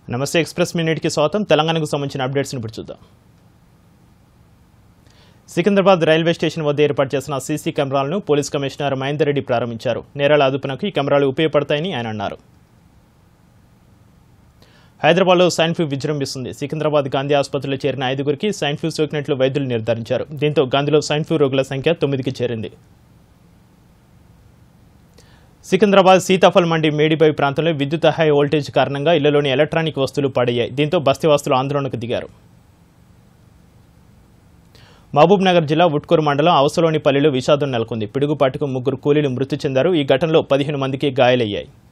నమస్తే ఎక్స్ప్రెస్ మినిట్కి స్వాగతం తెలంగాణకు సంబంధించిన అప్డేట్స్ని ఇప్పుడు చూద్దాం సికింద్రాబాద్ రైల్వే స్టేషన్ వద్ద ఏర్పాటు చేసిన సీసీ కెమెరాలను పోలీస్ కమిషనర్ మహేందర్ రెడ్డి ప్రారంభించారు నేరాల అదుపునకు ఈ కెమెరాలు ఉపయోగపడతాయని ఆయన అన్నారు హైదరాబాద్లో స్వైన్ ఫ్లూ విజృంభిస్తుంది సికింద్రాబాద్ గాంధీ ఆసుపత్రిలో చేరిన ఐదుగురికి స్వైన్ ఫ్లూ సోకినట్లు వైద్యులు నిర్ధారించారు దీంతో గాంధీలో స్వైన్ ఫ్లూ రోగుల సంఖ్య తొమ్మిదికి చేరింది సికింద్రాబాద్ సీతాఫల్ మండి మేడిబాయి ప్రాంతంలో విద్యుత్ హై వోల్టేజ్ కారణంగా ఇళ్లలోని ఎలక్ట్రానిక్ వస్తువులు పాడయ్యాయి దీంతో బస్తీవాసులు ఆందోళనకు దిగారు మహబూబ్ నగర్ జిల్లా ఉట్కూరు మండలం అవసలోని పల్లెలో విషాదం నెలకొంది పిడుగుపాటుకు ముగ్గురు కూలీలు మృతి చెందారు ఈ ఘటనలో పదిహేను మందికి గాయాలయ్యాయి